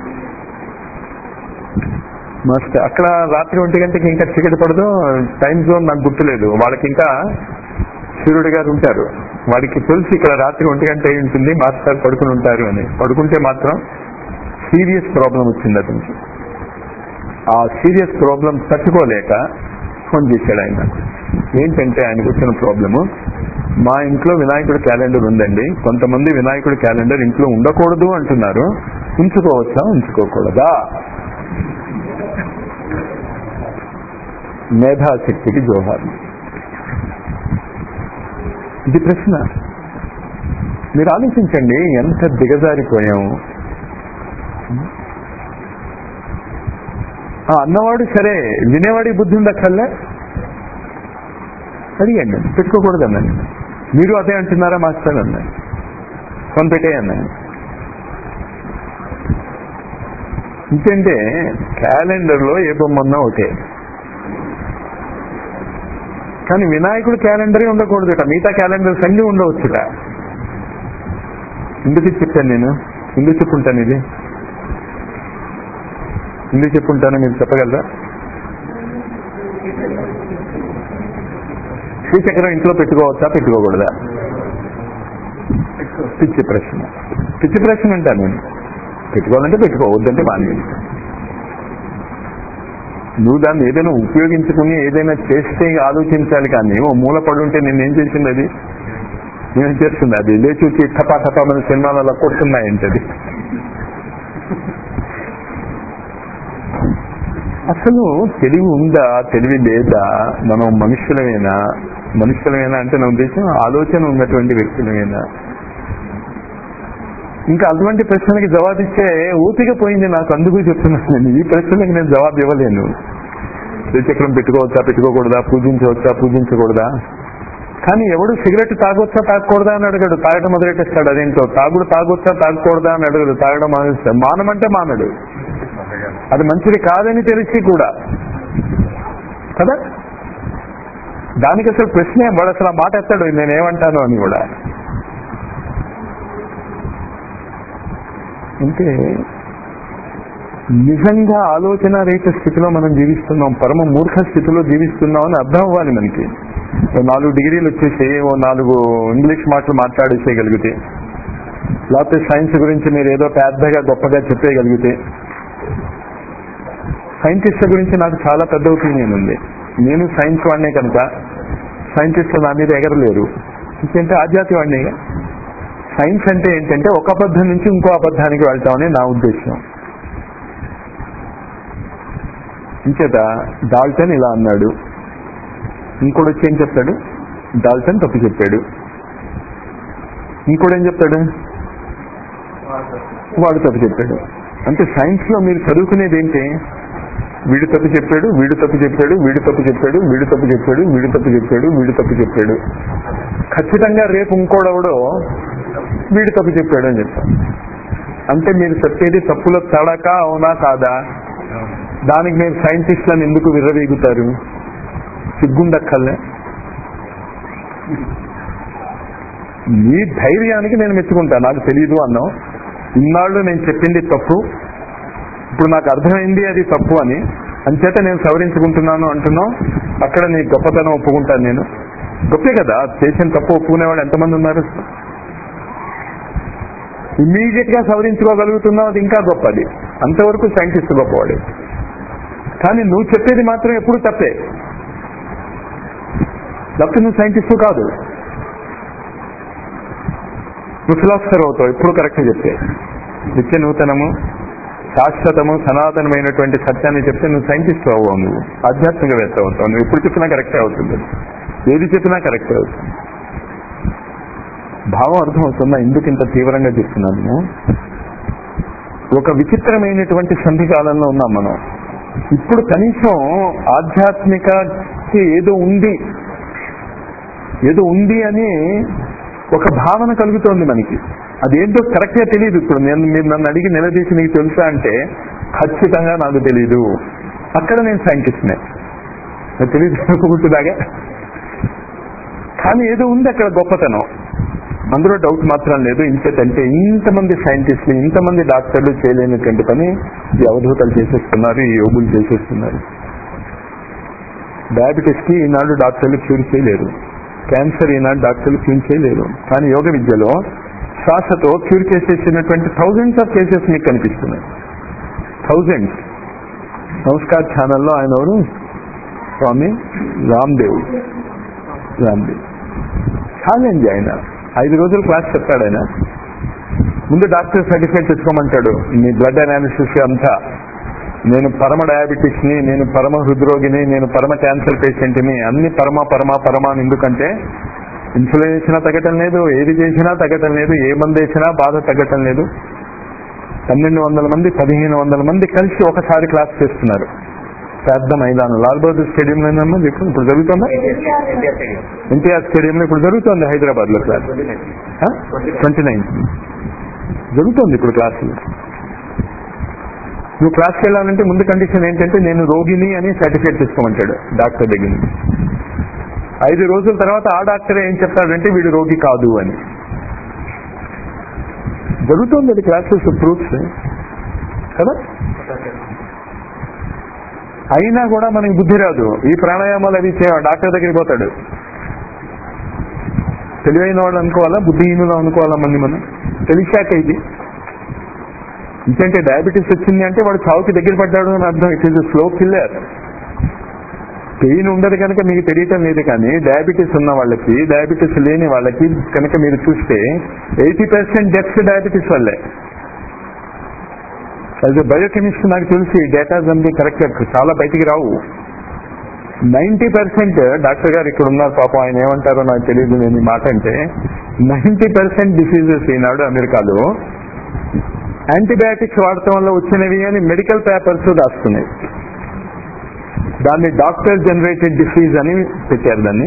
మాస్టర్ అక్కడ రాత్రి ఒంటి గంటకి ఇంకా చీకటి పడదు టైం జోన్ నాకు గుర్తులేదు వాళ్ళకి ఇంకా సూర్యుడు గారు ఉంటారు వాడికి తెలిసి ఇక్కడ రాత్రి ఒంటి గంట అయి ఉంటుంది మాస్టర్ పడుకుని ఉంటారు అని పడుకుంటే మాత్రం సీరియస్ ప్రాబ్లం వచ్చింది అతనికి ఆ సీరియస్ ప్రాబ్లం తట్టుకోలేక ఫోన్ చేశాడు ఆయన ఏంటంటే ఆయనకు వచ్చిన ప్రాబ్లము మా ఇంట్లో వినాయకుడి క్యాలెండర్ ఉందండి కొంతమంది వినాయకుడి క్యాలెండర్ ఇంట్లో ఉండకూడదు అంటున్నారు ఉంచుకోవచ్చా ఉంచుకోకూడదా మేధాశక్తికి జోహార్ ఇది ప్రశ్న మీరు ఆలోచించండి ఎంత దిగజారిపోయాము ఆ అన్నవాడు సరే వినేవాడి బుద్ధి ఉండక్కర్లే అడిగండి పెట్టుకోకూడదు అన్నాను మీరు అదే అంటున్నారా మాస్టర్ అన్నాను ఫోన్ పెట్టే అన్నాను ఇంకంటే క్యాలెండర్ లో ఏ బొమ్మ ఉన్నా ఒకటే కానీ వినాయకుడు క్యాలెండరే ఉండకూడదుట మిగతా క్యాలెండర్స్ అన్ని ఉండవచ్చుట ఎందుకు చెప్పాను నేను ఎందుకు చెప్పుంటాను ఇది ఎందుకు చెప్పుంటాను మీరు చెప్పగలరా శ్రీచక్రం ఇంట్లో పెట్టుకోవచ్చా పెట్టుకోకూడదా పిచ్చి ప్రశ్న పిచ్చి ప్రశ్న అంటాను నేను పెట్టుకోవాలంటే పెట్టుకోవద్దంటే బాగా నువ్వు దాన్ని ఏదైనా ఉపయోగించుకుని ఏదైనా చేస్తే ఆలోచించాలి కానీ ఓ మూల పడి ఉంటే నేనేం చేసింది అది నేను చేస్తుంది అది లేచి వచ్చి టపా టపా మన సినిమాలలో కొడుతున్నాయంటే అది అసలు తెలివి ఉందా తెలివి లేదా మనం మనుషులమేనా మనుషులమేనా అంటే నా ఉద్దేశం ఆలోచన ఉన్నటువంటి వ్యక్తులమేనా ఇంకా అటువంటి ప్రశ్నలకి జవాబిచ్చే ఓపిక పోయింది నాకు అందుకు చెప్తున్నాను నేను ఈ ప్రశ్నలకి నేను జవాబు ఇవ్వలేను శ్రీచక్రం పెట్టుకోవచ్చా పెట్టుకోకూడదా పూజించవచ్చా పూజించకూడదా కానీ ఎవడు సిగరెట్ తాగొచ్చా తాగకూడదా అని అడగడు తాగడం మొదలెట్టేస్తాడు అదేంటో తాగుడు తాగొచ్చా తాగకూడదా అని అడగడు తాగడం మానేస్తాడు మానమంటే మానడు అది మంచిది కాదని తెలిసి కూడా కదా దానికి అసలు ప్రశ్నే వాడు అసలు ఆ మాట ఎత్తాడు నేనేమంటాను అని కూడా అంటే నిజంగా ఆలోచన రేఖ స్థితిలో మనం జీవిస్తున్నాం పరమ మూర్ఖ స్థితిలో జీవిస్తున్నాం అని అర్థం అవ్వాలి మనకి ఓ నాలుగు డిగ్రీలు వచ్చేసి ఓ నాలుగు ఇంగ్లీష్ మాటలు మాట్లాడేసేయగలిగితే లేకపోతే సైన్స్ గురించి మీరు ఏదో పెద్దగా గొప్పగా చెప్పేయగలిగితే సైంటిస్ట్ల గురించి నాకు చాలా పెద్ద ఒపీనియన్ ఉంది నేను సైన్స్ వాడినే కనుక సైంటిస్టులు నా మీద ఎగరలేరు ఇంకేంటే ఆధ్యాత్మిక వాడినేగా సైన్స్ అంటే ఏంటంటే ఒక అబద్ధం నుంచి ఇంకో అబద్ధానికి వెళ్తామని నా ఉద్దేశం ఇంచేత డాల్టన్ ఇలా అన్నాడు ఇంకోటి వచ్చి ఏం చెప్తాడు డాల్టన్ తప్పు చెప్పాడు ఇంకోటి ఏం చెప్తాడు వాడు తప్పు చెప్పాడు అంటే సైన్స్ లో మీరు చదువుకునేది ఏంటి వీడు తప్పు చెప్పాడు వీడు తప్పు చెప్పాడు వీడు తప్పు చెప్పాడు వీడు తప్పు చెప్పాడు వీడు తప్పు చెప్పాడు వీడు తప్పు చెప్పాడు ఖచ్చితంగా రేపు ఇంకోడెవడో వీడు తప్పు చెప్పాడు అని చెప్తాం అంటే మీరు చెప్పేది తప్పుల తడక అవునా కాదా దానికి మీరు సైంటిస్టులను ఎందుకు విర్రవీగుతారు సిగ్గుండక్కర్లే మీ ధైర్యానికి నేను మెచ్చుకుంటా నాకు తెలియదు అన్నాం ఇన్నాళ్ళు నేను చెప్పింది తప్పు ఇప్పుడు నాకు అర్థమైంది అది తప్పు అని అంచేత నేను సవరించుకుంటున్నాను అంటున్నావు అక్కడ నీ గొప్పతనం ఒప్పుకుంటాను నేను గొప్పే కదా చేసిన తప్పు ఒప్పుకునేవాడు ఎంతమంది ఉన్నారు ఇమ్మీడియట్ గా సవరించుకోగలుగుతున్నావు అది ఇంకా గొప్పది అంతవరకు సైంటిస్ట్ గొప్పవాడు కానీ నువ్వు చెప్పేది మాత్రం ఎప్పుడు తప్పే లేకపోతే నువ్వు సైంటిస్ట్ కాదు నువ్వు ఫిలాసఫర్ అవుతావు ఎప్పుడు కరెక్ట్ చెప్తే నిత్య నూతనము శాశ్వతము సనాతనమైనటువంటి సత్యాన్ని చెప్తే నువ్వు సైంటిస్ట్ అవ్వవు నువ్వు ఆధ్యాత్మికవేత్త అవుతావు నువ్వు ఎప్పుడు చెప్పినా కరెక్టే అవుతుంది ఏది చెప్పినా కరెక్టే అవుతుంది భావం అర్థం అవుతుందా ఎందుకు ఇంత తీవ్రంగా చెప్తున్నాను ఒక విచిత్రమైనటువంటి సంధి కాలంలో ఉన్నాం మనం ఇప్పుడు కనీసం ఆధ్యాత్మికకి ఏదో ఉంది ఏదో ఉంది అని ఒక భావన కలుగుతోంది మనకి అదేంటో కరెక్ట్ గా తెలియదు ఇప్పుడు నేను మీరు నన్ను అడిగి నిలదీసి నీకు తెలుసా అంటే ఖచ్చితంగా నాకు తెలియదు అక్కడ నేను సైంటిస్ట్నే నాకు తెలియదు అనుకుంటున్నాగా కానీ ఏదో ఉంది అక్కడ గొప్పతనం అందులో డౌట్ మాత్రం లేదు ఇంకేంటంటే ఇంతమంది సైంటిస్టులు ఇంతమంది డాక్టర్లు చేయలేనటువంటి పని ఈ అవధూతలు చేసేస్తున్నారు ఈ యోగులు చేసేస్తున్నారు డయాబెటీస్ కి ఈనాడు డాక్టర్లు క్యూర్ చేయలేరు క్యాన్సర్ ఈనాడు డాక్టర్లు క్యూర్ చేయలేరు కానీ యోగ విద్యలో శ్వాసతో క్యూర్ చేసేసినటువంటి థౌజండ్స్ ఆఫ్ కేసెస్ మీకు కనిపిస్తున్నాయి థౌజండ్స్ నమస్కార్ ఛానల్లో ఆయన ఎవరు స్వామి రామ్దేవ్ రామ్దేవ్ ఛాలెంజ్ ఆయన ఐదు రోజులు క్లాస్ చెప్తాడు ఆయన ముందు డాక్టర్ సర్టిఫికేట్ తెచ్చుకోమంటాడు మీ బ్లడ్ అనాలిసిస్ అంతా నేను పరమ డయాబెటిస్ ని నేను పరమ హృద్రోగిని నేను పరమ క్యాన్సర్ పేషెంట్ ని అన్ని పరమ పరమ పరమ అని ఎందుకంటే ఇన్సులిన్ వేసినా తగ్గటం లేదు ఏది చేసినా తగ్గటం లేదు ఏ మందు వేసినా బాధ తగ్గటం లేదు పన్నెండు వందల మంది పదిహేను వందల మంది కలిసి ఒకసారి క్లాస్ చేస్తున్నారు పెద్ద మైదానం లాల్ బహదూర్ స్టేడియం లోనమ్మా ఇప్పుడు ఇప్పుడు జరుగుతుందా ఎన్టీఆర్ స్టేడియం లో ఇప్పుడు జరుగుతుంది హైదరాబాద్ లో క్లాస్ ట్వంటీ నైన్ జరుగుతుంది ఇప్పుడు క్లాసులు నువ్వు క్లాస్కి వెళ్ళాలంటే ముందు కండిషన్ ఏంటంటే నేను రోగిని అని సర్టిఫికేట్ తీసుకోమంటాడు డాక్టర్ దగ్గర నుంచి ఐదు రోజుల తర్వాత ఆ డాక్టర్ ఏం చెప్తాడంటే వీడు రోగి కాదు అని జరుగుతుంది అది క్లాసెస్ ప్రూఫ్స్ కదా అయినా కూడా మనకి బుద్ధి రాదు ఈ ప్రాణాయామాలు అవి చేయ డాక్టర్ దగ్గరికి పోతాడు తెలివైన వాళ్ళు అనుకోవాలా బుద్ధిహీనులు అనుకోవాలా మంది మనం తెలిసాక ఇది ఇంకంటే డయాబెటీస్ వచ్చింది అంటే వాడు చావుకి దగ్గర పడ్డాడు అని అర్థం it is slow killer pain ఉండదు కనుక మీకు తెలియటం లేదు కానీ డయాబెటీస్ ఉన్న వాళ్ళకి డయాబెటీస్ లేని వాళ్ళకి కనుక మీరు చూస్తే ఎయిటీ పర్సెంట్ డెత్స్ డయాబెటీస్ వల్లే యాజ్ ఎ బయోకెమిస్ట్ నాకు తెలిసి డేటాస్ అన్ని కరెక్ట్ చాలా బయటికి రావు నైన్టీ పర్సెంట్ డాక్టర్ గారు ఇక్కడ ఉన్నారు పాపం ఆయన ఏమంటారో నాకు తెలియదు నేను ఈ మాట అంటే నైన్టీ పర్సెంట్ డిసీజెస్ ఈనాడు అమెరికాలో యాంటీబయాటిక్స్ వాడటం వల్ల వచ్చినవి అని మెడికల్ పేపర్స్ రాస్తున్నాయి దాన్ని డాక్టర్ జనరేటెడ్ డిసీజ్ అని పెట్టారు దాన్ని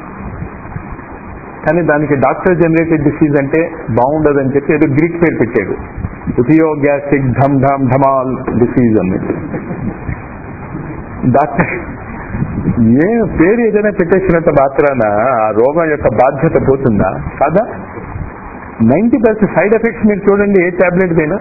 కానీ దానికి డాక్టర్ జనరేటెడ్ డిసీజ్ అంటే బాగుండదని చెప్పి ఏదో గ్రీక్ పేరు పెట్టాడు ఉపియోగ్యాస్టిక్ ధమ్ ధమ్ ధమాల్ డిసీజ్ అని డాక్టర్ ఏ పేరు ఏదైనా పెట్టేసినంత మాత్రాన ఆ రోగం యొక్క బాధ్యత పోతుందా కాదా నైన్టీ పర్సెంట్ సైడ్ ఎఫెక్ట్స్ మీరు చూడండి ఏ టాబ్లెట్ పైన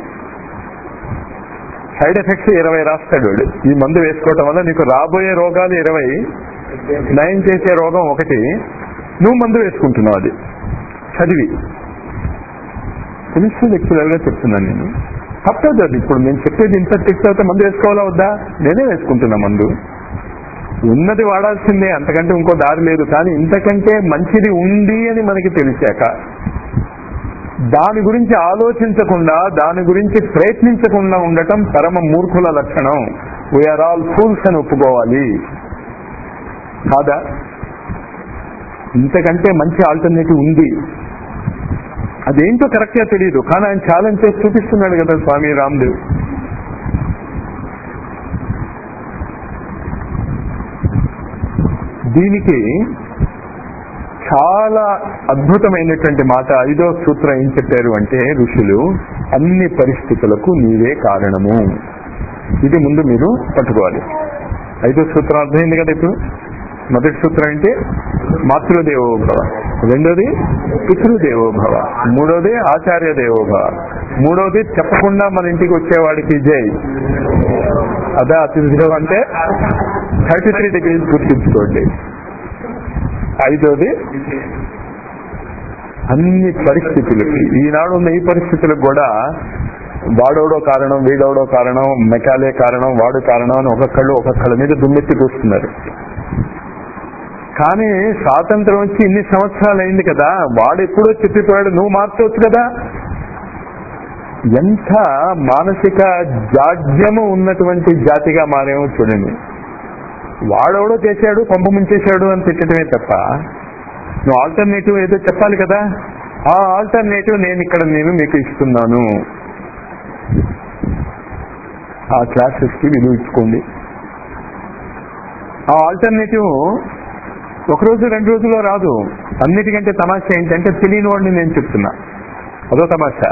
సైడ్ ఎఫెక్ట్స్ ఇరవై రాస్తాడు వాడు ఈ మందు వేసుకోవటం వల్ల నీకు రాబోయే రోగాలు ఇరవై నయం చేసే రోగం ఒకటి నువ్వు మందు వేసుకుంటున్నావు అది చదివి తెలిసి లెక్చరర్ గా చెప్తున్నాను నేను తప్పదు అది ఇప్పుడు నేను చెప్పేది ఇంత టెక్స్ట్ అయితే మందు వేసుకోవాలా వద్దా నేనే వేసుకుంటున్నా మందు ఉన్నది వాడాల్సిందే అంతకంటే ఇంకో దారి లేదు కానీ ఇంతకంటే మంచిది ఉంది అని మనకి తెలిసాక దాని గురించి ఆలోచించకుండా దాని గురించి ప్రయత్నించకుండా ఉండటం పరమ మూర్ఖుల లక్షణం వీఆర్ ఆల్ ఫూల్స్ అని ఒప్పుకోవాలి కాదా ఇంతకంటే మంచి ఆల్టర్నేటివ్ ఉంది అదేంటో కరెక్ట్ గా తెలియదు కానీ ఆయన ఛాలెంజ్ చేసి చూపిస్తున్నాడు కదా స్వామి రామ్దేవ్ దీనికి చాలా అద్భుతమైనటువంటి మాట ఐదో సూత్రం ఏం చెప్పారు అంటే ఋషులు అన్ని పరిస్థితులకు నీవే కారణము ఇది ముందు మీరు పట్టుకోవాలి ఐదో సూత్రం అర్థమైంది కదా ఇప్పుడు మొదటి సూత్రం ఏంటి మాతృదేవోభవ రెండోది పితృదేవోభవ మూడోది ఆచార్య దేవోభవ మూడోది చెప్పకుండా మన ఇంటికి వచ్చేవాడికి జై అదా అతిథిలో అంటే థర్టీ త్రీ డిగ్రీస్ గుర్తించుకోండి ఐదోది అన్ని పరిస్థితులకి ఈనాడు ఉన్న ఈ పరిస్థితులకు కూడా వాడోడో కారణం వీడోడో కారణం మెకాలే కారణం వాడు కారణం అని ఒక్కొక్కళ్ళు ఒక్కొక్కళ్ళ మీద దుమ్మెత్తి చూస్తున్నారు కానీ స్వాతంత్రం వచ్చి ఇన్ని సంవత్సరాలు అయింది కదా వాడు ఎప్పుడో చెప్పిపోయాడు నువ్వు మార్చవచ్చు కదా ఎంత మానసిక జాడ్యము ఉన్నటువంటి జాతిగా మారేమో చూడండి వాడెవడో చేశాడు పంప ముంచేశాడు అని తిట్టడమే తప్ప నువ్వు ఆల్టర్నేటివ్ ఏదో చెప్పాలి కదా ఆ ఆల్టర్నేటివ్ నేను ఇక్కడ నేను మీకు ఇస్తున్నాను ఆ క్లాసెస్ కి విలువ ఇచ్చుకోండి ఆ ఆల్టర్నేటివ్ ఒక రోజు రెండు రోజుల్లో రాదు అన్నిటికంటే తమాషా ఏంటంటే తెలియని వాడిని నేను చెప్తున్నా అదో తమాషా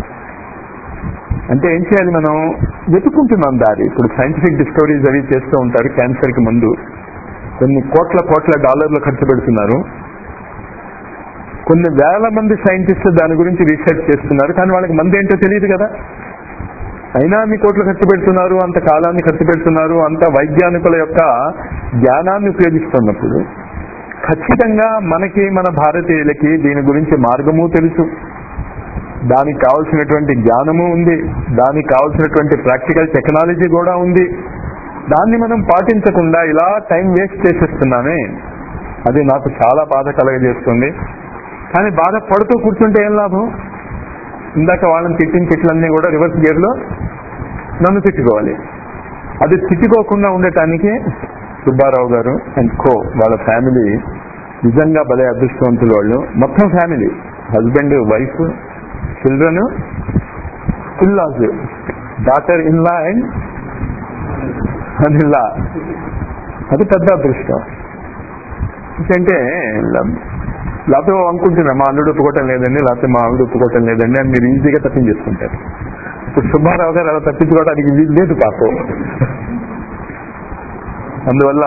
అంటే ఏం చేయాలి మనం వెతుకుంటున్నాం దారి ఇప్పుడు సైంటిఫిక్ డిస్కవరీస్ అవి చేస్తూ ఉంటారు క్యాన్సర్ కి ముందు కొన్ని కోట్ల కోట్ల డాలర్లు ఖర్చు పెడుతున్నారు కొన్ని వేల మంది సైంటిస్టులు దాని గురించి రీసెర్చ్ చేస్తున్నారు కానీ వాళ్ళకి మంది ఏంటో తెలియదు కదా అయినా మీ కోట్లు ఖర్చు పెడుతున్నారు అంత కాలాన్ని ఖర్చు పెడుతున్నారు అంత వైజ్ఞానికుల యొక్క జ్ఞానాన్ని ఉపయోగిస్తున్నప్పుడు ఖచ్చితంగా మనకి మన భారతీయులకి దీని గురించి మార్గము తెలుసు దానికి కావలసినటువంటి జ్ఞానము ఉంది దానికి కావలసినటువంటి ప్రాక్టికల్ టెక్నాలజీ కూడా ఉంది దాన్ని మనం పాటించకుండా ఇలా టైం వేస్ట్ చేసేస్తున్నామే అది నాకు చాలా బాధ కలగజేస్తుంది కానీ బాధ పడుతూ కూర్చుంటే ఏం లాభం ఇందాక వాళ్ళని తిట్టిన తిట్లన్నీ కూడా రివర్స్ గేర్ లో నన్ను తిట్టుకోవాలి అది తిట్టుకోకుండా ఉండటానికి సుబ్బారావు గారు అండ్ కో వాళ్ళ ఫ్యామిలీ నిజంగా భలే అదృష్టవంతులు వాళ్ళు మొత్తం family husband wife children in laws daughter in law and అనిల్లా అది పెద్ద అదృష్టం ఎందుకంటే లేకపోతే అనుకుంటున్నా మా అల్లుడు ఒప్పుకోవటం లేదండి లేకపోతే మా ఆవిడ ఒప్పుకోవటం లేదండి అని మీరు ఈజీగా తప్పించేసుకుంటారు ఇప్పుడు సుబ్బారావు గారు అలా తప్పించుకోవడానికి వీలు లేదు పాపం అందువల్ల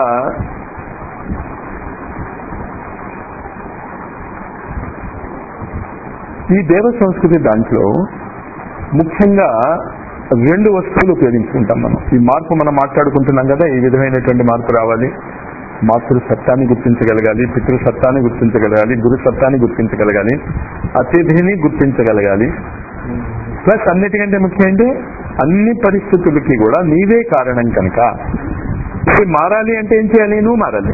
ఈ దేవ సంస్కృతి దాంట్లో ముఖ్యంగా రెండు వస్తువులు ఉపయోగించుకుంటాం మనం ఈ మార్పు మనం మాట్లాడుకుంటున్నాం కదా ఈ విధమైనటువంటి మార్పు రావాలి మాతృ సత్తాన్ని గుర్తించగలగాలి పితృ సత్తాన్ని గుర్తించగలగాలి గురు సత్తాన్ని గుర్తించగలగాలి అతిథిని గుర్తించగలగాలి ప్లస్ అన్నిటికంటే ముఖ్యమైనది అన్ని పరిస్థితులకి కూడా నీవే కారణం కనుక ఇది మారాలి అంటే ఏం చేయాలి నువ్వు మారాలి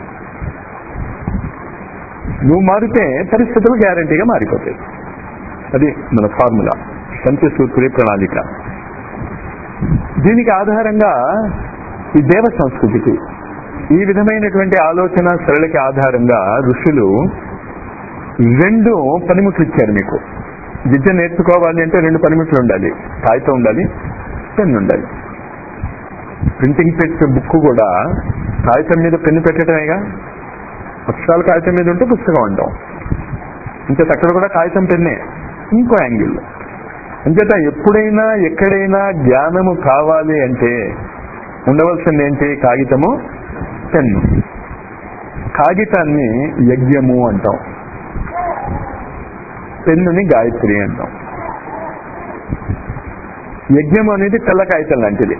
నువ్వు మారితే పరిస్థితులు గ్యారంటీగా మారిపోతాయి అది మన ఫార్ములా పంచసూత్రి ప్రణాళిక దీనికి ఆధారంగా ఈ దేవ సంస్కృతికి ఈ విధమైనటువంటి ఆలోచన సరళికి ఆధారంగా ఋషులు రెండు పనిముట్లు ఇచ్చారు మీకు విద్య నేర్చుకోవాలి అంటే రెండు పనిముట్లు ఉండాలి కాగితం ఉండాలి పెన్ ఉండాలి ప్రింటింగ్ ప్రెస్ బుక్ కూడా కాగితం మీద పెన్ను పెట్టడమేగా అక్షరాలు కాగితం మీద ఉంటే పుస్తకం అంటాం ఇంకేత అక్కడ కూడా కాగితం పెన్నే ఇంకో యాంగిల్ అంచేత ఎప్పుడైనా ఎక్కడైనా జ్ఞానము కావాలి అంటే ఉండవలసింది ఏంటి కాగితము పెన్ను కాగితాన్ని యజ్ఞము అంటాం పెన్నుని గాయత్రి అంటాం యజ్ఞం అనేది తెల్ల కాగితం లాంటిది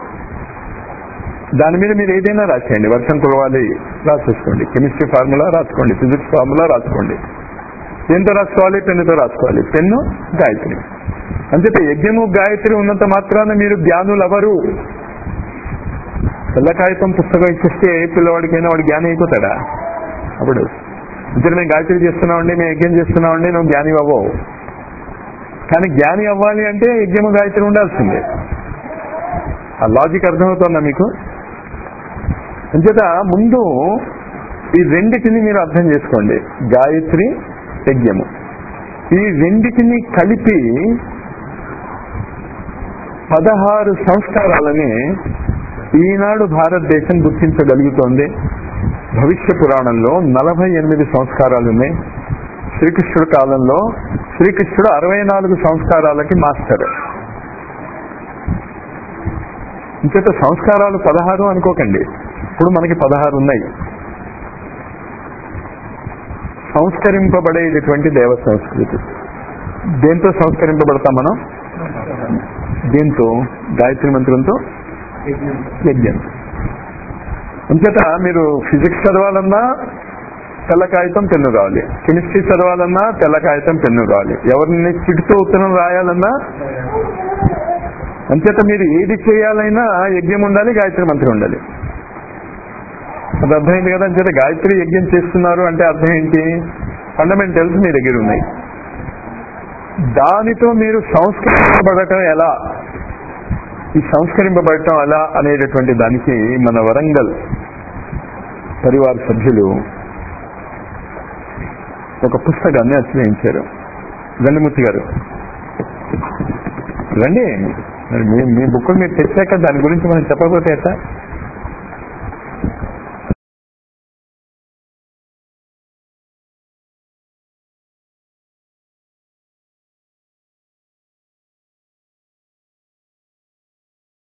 దాని మీద మీరు ఏదైనా రాసేయండి వర్షం కురవాలి రాసేసుకోండి కెమిస్ట్రీ ఫార్ములా రాసుకోండి ఫిజిక్స్ ఫార్ములా రాసుకోండి దేంతో రాసుకోవాలి పెన్నుతో రాసుకోవాలి పెన్ను గాయత్రి అంతే యజ్ఞము గాయత్రి ఉన్నంత మాత్రాన మీరు జ్ఞానులు ఎవరు తెల్ల కాగితం పుస్తకం ఇచ్చేస్తే పిల్లవాడికైనా వాడు జ్ఞానం అయిపోతాడా అప్పుడు ఇద్దరు మేము గాయత్రి చేస్తున్నామండి మేము యజ్ఞం చేస్తున్నామండి నువ్వు జ్ఞాని అవ్వవు కానీ జ్ఞాని అవ్వాలి అంటే యజ్ఞము గాయత్రి ఉండాల్సిందే ఆ లాజిక్ అర్థమవుతుందా మీకు అంచేత ముందు ఈ రెండిటిని మీరు అర్థం చేసుకోండి గాయత్రి యజ్ఞము ఈ రెండిటిని కలిపి పదహారు సంస్కారాలని ఈనాడు భారతదేశం గుర్తించగలుగుతోంది భవిష్య పురాణంలో నలభై ఎనిమిది సంస్కారాలు ఉన్నాయి శ్రీకృష్ణుడి కాలంలో శ్రీకృష్ణుడు అరవై నాలుగు సంస్కారాలకి మాస్టర్ ఇంచేత సంస్కారాలు పదహారు అనుకోకండి ఇప్పుడు మనకి పదహారు ఉన్నాయి సంస్కరింపబడేటటువంటి దేవ సంస్కృతి దేంతో సంస్కరింపబడతాం మనం దేంతో గాయత్రి మంత్రంతో యజ్ఞం అంచేత మీరు ఫిజిక్స్ చదవాలన్నా తెల్ల కాగితం పెన్ను కావాలి కెమిస్ట్రీ చదవాలన్నా తెల్ల కాగితం పెన్ను కావాలి ఎవరిని చిటితో ఉత్తరం రాయాలన్నా అంచేత మీరు ఏది చేయాలైనా యజ్ఞం ఉండాలి గాయత్రి మంత్రం ఉండాలి అది అర్థమైంది కదా అంచేత గాయత్రి యజ్ఞం చేస్తున్నారు అంటే అర్థం ఏంటి ఫండమెంటల్స్ మీ దగ్గర ఉన్నాయి దానితో మీరు సంస్కరింపబడటం ఎలా ఈ సంస్కరింపబడటం ఎలా అనేటటువంటి దానికి మన వరంగల్ పరివార సభ్యులు ఒక పుస్తకాన్ని అశ్రయించారు గండిమూర్తి గారు రండి మరి మీ మీ బుక్కులు మీరు తెచ్చాక దాని గురించి మనం చెప్పకపోతే ఎట్లా